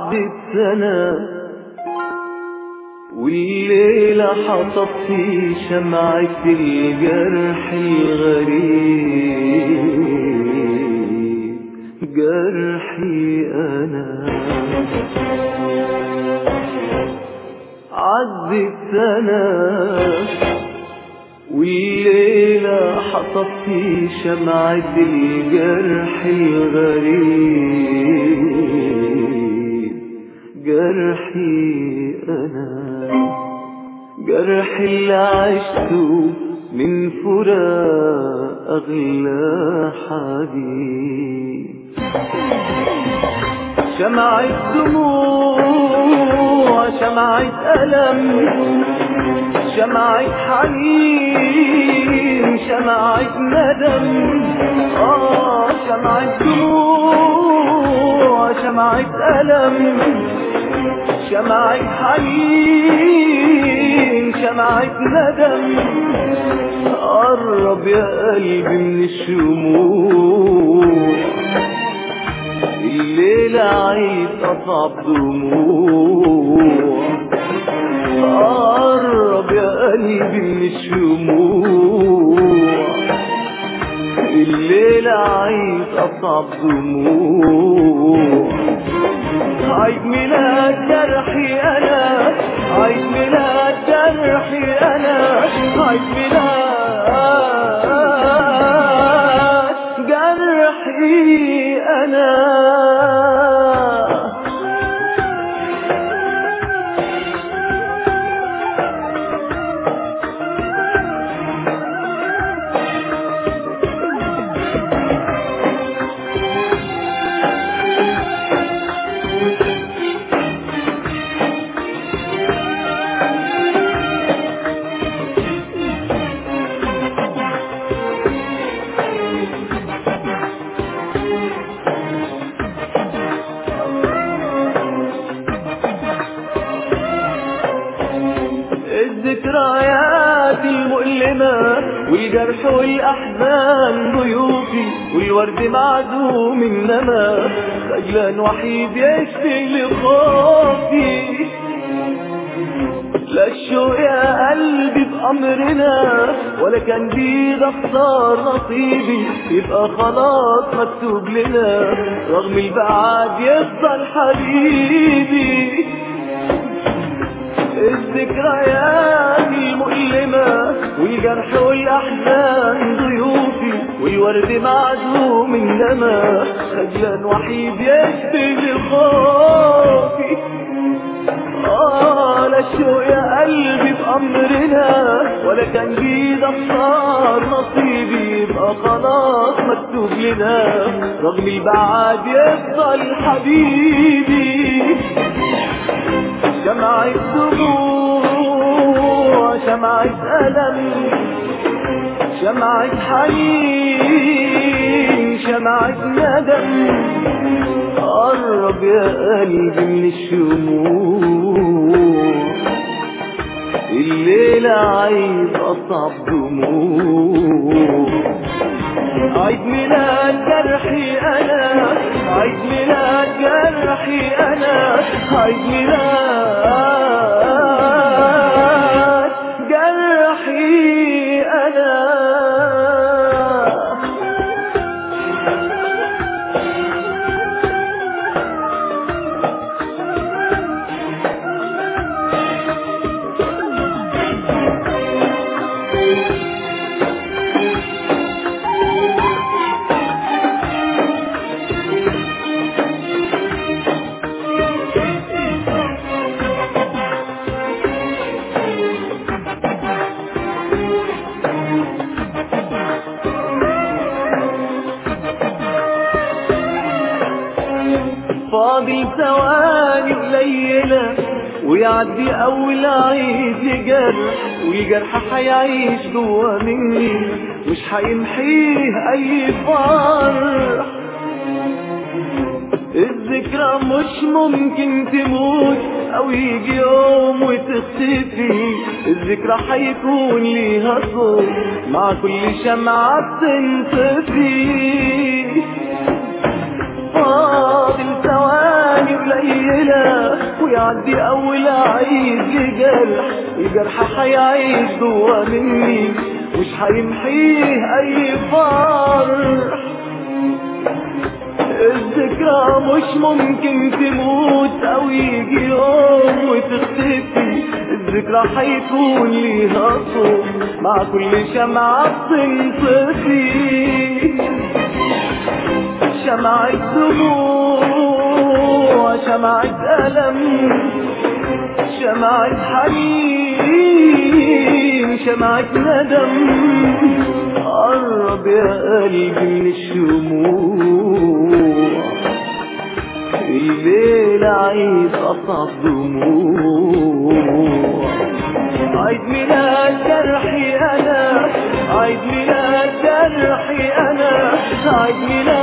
عدت سنة والليلة حطت في شمعة الجرح الغريب جرحي أنا عدت سنة والليلة حطت في شمعة الجرح الغريب جرحي أنا جرح اللي عشته من فراق أغلى حبيب شمعة دموع شمعة ألم شمعة حنين شمعة ندم آه شمعة دموع شمعة ألم شمعة حنين شمعة ندم قرب يا قلبي من الشموع الليلة عيد أصعب دموع قرب يا قلبي من الشموع الليلة عيد أصعب دموع عيد ميلاد جرحي أنا عيد ميلاد جرحي أنا عيد ميلاد جرحي أنا الذكريات المؤلمة والجرح والأحزان ضيوفي والورد معدوم إنما خجلان وحيد يشفي لخوفي لا الشوق يا قلبي بأمرنا ولا كان بيد اختار نصيبي يبقى خلاص مكتوب لنا رغم البعاد يفضل حبيبي الذكريات المؤلمة والجرح والأحزان ضيوفي والورد معدوم إنما خجلان وحيد يشفي لخوفي آه لا الشوق يا قلبي بأمرنا ولا كان بيد أختار نصيبي يبقى خلاص مكتوب لنا رغم البعاد يفضل حبيبي شمعة دموع شمعة ألم شمعة حنين شمعة ندم قرب يا قلبي من الشموع الليلة عيد أصعب دموع عيد ميلاد جرحي أنا عيد ميلاد جرحي أنا عيد ميلاد جرحي أنا فاضل ثواني قليلة ويعدي أول عيد لجرح والجرح حيعيش جوا مني مش حيمحيه أي فرح الذكرى مش ممكن تموت أو يجي يوم وتختفي الذكرى حيكون ليها صوت مع كل شمعة بتنطفي فاضل ثواني قليلة عندي اول عيد لجرح الجرح حيعيش جوا مني مش هيمحيه اي فرح الذكرى مش ممكن تموت او يجي يوم وتختفي الذكرى حيكون ليها صوت مع كل شمعة بتنطفي شمعة دموع شمعة ألم شمعة حنين شمعة ندم قرب يا قلبي من الشموع الليل عيد قطع دموع عيد ميلاد جرحي انا عيد ميلاد جرحي انا عيد ميلاد